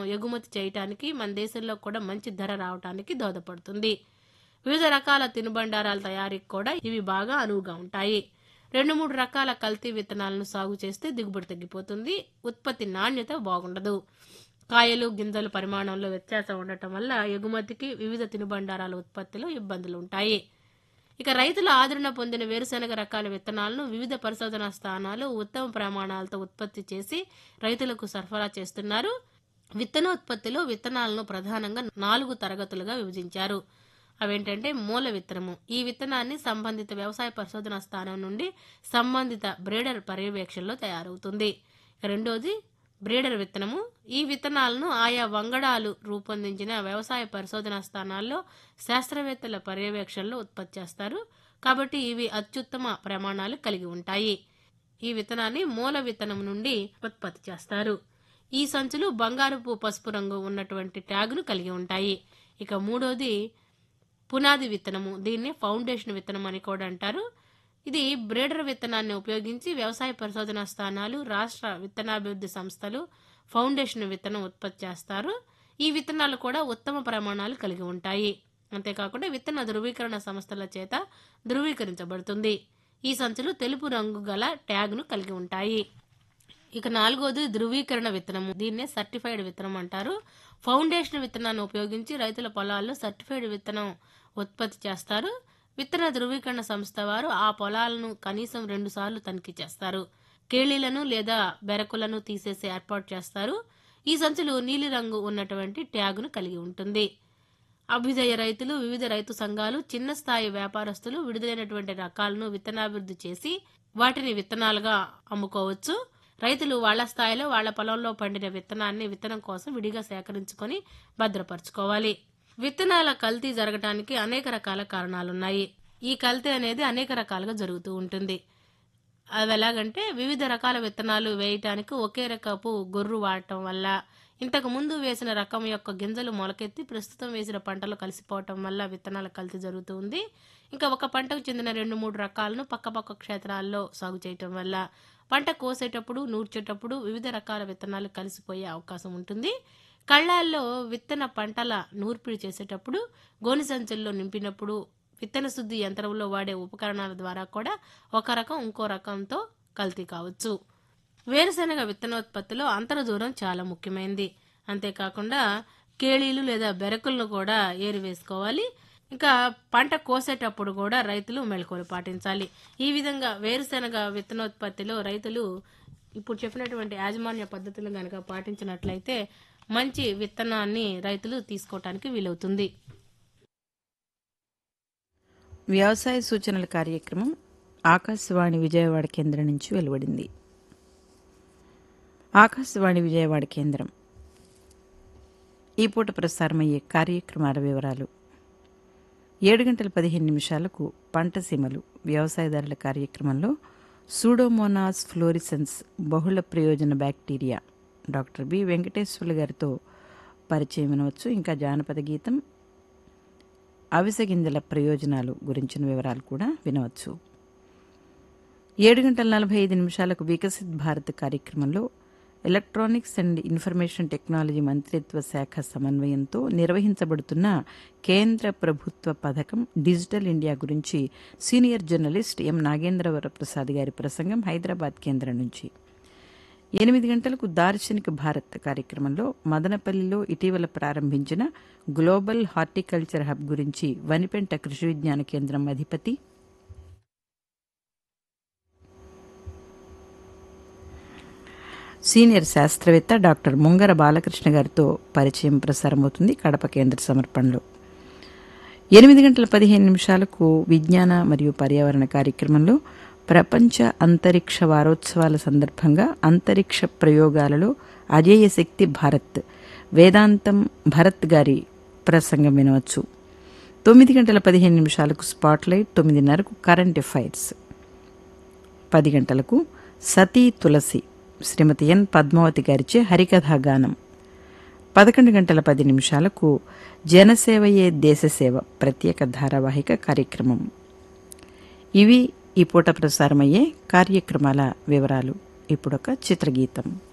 ఎగుమతి చేయటానికి మన దేశంలో కూడా మంచి ధర రావటానికి దోహదపడుతుంది వివిధ రకాల తినుబండారాల తయారీకి కూడా ఇవి బాగా అనువుగా ఉంటాయి రెండు మూడు రకాల కల్తీ విత్తనాలను సాగు చేస్తే దిగుబడి తగ్గిపోతుంది ఉత్పత్తి నాణ్యత బాగుండదు కాయలు గింజలు పరిమాణంలో వ్యత్యాసం ఉండటం వల్ల ఎగుమతికి వివిధ తినుబండారాల ఉత్పత్తిలో ఇబ్బందులు ఉంటాయి ఇక రైతుల ఆదరణ పొందిన వేరుశనగ రకాల విత్తనాలను వివిధ పరిశోధనా స్థానాలు ఉత్తమ ప్రమాణాలతో ఉత్పత్తి చేసి రైతులకు సరఫరా చేస్తున్నారు విత్తనోత్పత్తిలో విత్తనాలను ప్రధానంగా నాలుగు తరగతులుగా విభజించారు అవేంటంటే మూల విత్తనము ఈ విత్తనాన్ని సంబంధిత వ్యవసాయ పరిశోధనా స్థానం నుండి సంబంధిత బ్రీడర్ పర్యవేక్షణలో తయారవుతుంది ఇక రెండోది బ్రీడర్ విత్తనము ఈ విత్తనాలను ఆయా వంగడాలు రూపొందించిన వ్యవసాయ పరిశోధనా స్థానాల్లో శాస్త్రవేత్తల పర్యవేక్షణలో ఉత్పత్తి చేస్తారు కాబట్టి ఇవి అత్యుత్తమ ప్రమాణాలు కలిగి ఉంటాయి ఈ విత్తనాన్ని మూల విత్తనం నుండి ఉత్పత్తి చేస్తారు ఈ సంచులు బంగారుపు పసుపు రంగు ఉన్నటువంటి ట్యాగును కలిగి ఉంటాయి ఇక మూడోది పునాది విత్తనము దీన్ని ఫౌండేషన్ విత్తనం అని కూడా అంటారు ఇది బ్రేడర్ విత్తనాన్ని ఉపయోగించి వ్యవసాయ పరిశోధనా స్థానాలు రాష్ట్ర విత్తనాభివృద్ధి సంస్థలు ఫౌండేషన్ విత్తనం ఉత్పత్తి చేస్తారు ఈ విత్తనాలు కూడా ఉత్తమ ప్రమాణాలు కలిగి ఉంటాయి అంతేకాకుండా విత్తన ధృవీకరణ సంస్థల చేత ధృవీకరించబడుతుంది ఈ సంచులు తెలుపు రంగు గల ట్యాగ్ను కలిగి ఉంటాయి ఇక నాలుగోది ధృవీకరణ విత్తనము దీన్నే సర్టిఫైడ్ విత్తనం అంటారు ఫౌండేషన్ విత్తనాన్ని ఉపయోగించి రైతుల పొలాల్లో సర్టిఫైడ్ విత్తనం ఉత్పత్తి చేస్తారు విత్తన ధృవీకరణ సంస్థ వారు ఆ పొలాలను కనీసం రెండు సార్లు తనిఖీ చేస్తారు కేళీలను లేదా బెరకులను తీసేసి ఏర్పాటు చేస్తారు ఈ సంచులు నీలిరంగు ఉన్నటువంటి ట్యాగును కలిగి ఉంటుంది అభ్యుదయ రైతులు వివిధ రైతు సంఘాలు చిన్న స్థాయి వ్యాపారస్తులు విడుదలైనటువంటి రకాలను విత్తనాభివృద్ధి చేసి వాటిని విత్తనాలుగా అమ్ముకోవచ్చు రైతులు వాళ్ళ స్థాయిలో వాళ్ళ పొలంలో పండిన విత్తనాన్ని విత్తనం కోసం విడిగా సేకరించుకొని భద్రపరచుకోవాలి విత్తనాల కల్తీ జరగటానికి అనేక రకాల కారణాలున్నాయి ఈ కల్తీ అనేది అనేక రకాలుగా జరుగుతూ ఉంటుంది అవి ఎలాగంటే వివిధ రకాల విత్తనాలు వేయటానికి ఒకే రకపు గొర్రు వాడటం వల్ల ఇంతకు ముందు వేసిన రకం యొక్క గింజలు మొలకెత్తి ప్రస్తుతం వేసిన పంటలు కలిసిపోవటం వల్ల విత్తనాల కల్తీ జరుగుతూ ఉంది ఇంకా ఒక పంటకు చెందిన రెండు మూడు రకాలను పక్కపక్క క్షేత్రాల్లో సాగు చేయటం వల్ల పంట కోసేటప్పుడు నూర్చేటప్పుడు వివిధ రకాల విత్తనాలు కలిసిపోయే అవకాశం ఉంటుంది కళ్ళాల్లో విత్తన పంటల నూర్పిడి చేసేటప్పుడు గోని సంచుల్లో నింపినప్పుడు విత్తన శుద్ధి యంత్రంలో వాడే ఉపకరణాల ద్వారా కూడా ఒక రకం ఇంకో రకంతో కల్తీ కావచ్చు వేరుశనగ విత్తనోత్పత్తిలో అంతర దూరం చాలా ముఖ్యమైనది అంతేకాకుండా కేళీలు లేదా బెరకులను కూడా ఏరివేసుకోవాలి ఇంకా పంట కోసేటప్పుడు కూడా రైతులు మెలకువలు పాటించాలి ఈ విధంగా వేరుశనగ విత్తనోత్పత్తిలో రైతులు ఇప్పుడు చెప్పినటువంటి యాజమాన్య పద్ధతులు గనక పాటించినట్లయితే మంచి విత్తనాన్ని రైతులు తీసుకోవటానికి వీలవుతుంది వ్యవసాయ సూచనల కార్యక్రమం ఆకాశవాణి విజయవాడ కేంద్రం నుంచి వెలువడింది ఆకాశవాణి విజయవాడ కేంద్రం ఈ పూట ప్రసారమయ్యే కార్యక్రమాల వివరాలు ఏడు గంటల పదిహేను నిమిషాలకు పంట సీమలు వ్యవసాయదారుల కార్యక్రమంలో సూడోమోనాస్ ఫ్లోరిసెన్స్ బహుళ ప్రయోజన బ్యాక్టీరియా డాక్టర్ బి వెంకటేశ్వర్లు గారితో పరిచయం వినవచ్చు ఇంకా జానపద గీతం అవిసె గింజల ప్రయోజనాలు గురించిన వివరాలు కూడా వినవచ్చు ఏడు గంటల నలభై ఐదు నిమిషాలకు వికసిత్ భారత్ కార్యక్రమంలో ఎలక్ట్రానిక్స్ అండ్ ఇన్ఫర్మేషన్ టెక్నాలజీ మంత్రిత్వ శాఖ సమన్వయంతో నిర్వహించబడుతున్న కేంద్ర ప్రభుత్వ పథకం డిజిటల్ ఇండియా గురించి senior journalist M Nagendravara Prasad గారి ప్రసంగం హైదరాబాద్ కేంద్రం నుంచి ఎనిమిది గంటలకు దార్శనిక భారత్ కార్యక్రమంలో మదనపల్లిలో ఇటీవల ప్రారంభించిన గ్లోబల్ హార్టికల్చర్ హబ్ గురించి వనిపెంట కృషి విజ్ఞాన కేంద్రం అధిపతి సీనియర్ శాస్త్రవేత్త డాక్టర్ ముంగర బాలకృష్ణ గారితో పరిచయం ప్రసారమవుతుంది కడప కేంద్ర సమర్పణలో ఎనిమిది గంటల పదిహేను నిమిషాలకు విజ్ఞాన మరియు పర్యావరణ కార్యక్రమంలో ప్రపంచ అంతరిక్ష వారోత్సవాల సందర్భంగా అంతరిక్ష ప్రయోగాలలో అజేయ శక్తి భారత్ వేదాంతం భరత్ గారి ప్రసంగం వినవచ్చు తొమ్మిది గంటల పదిహేను నిమిషాలకు స్పాట్లైట్ తొమ్మిదిన్నరకు కరెంట్ అఫైర్స్ పది గంటలకు సతీ తులసి శ్రీమతి ఎన్ పద్మావతి గారిచే హరికథా గానం పదకొండు గంటల పది నిమిషాలకు జనసేవయే దేశసేవ ప్రత్యేక ధారావాహిక కార్యక్రమం ఇవి ఈ పూట ప్రసారమయ్యే కార్యక్రమాల వివరాలు ఇప్పుడొక చిత్రగీతం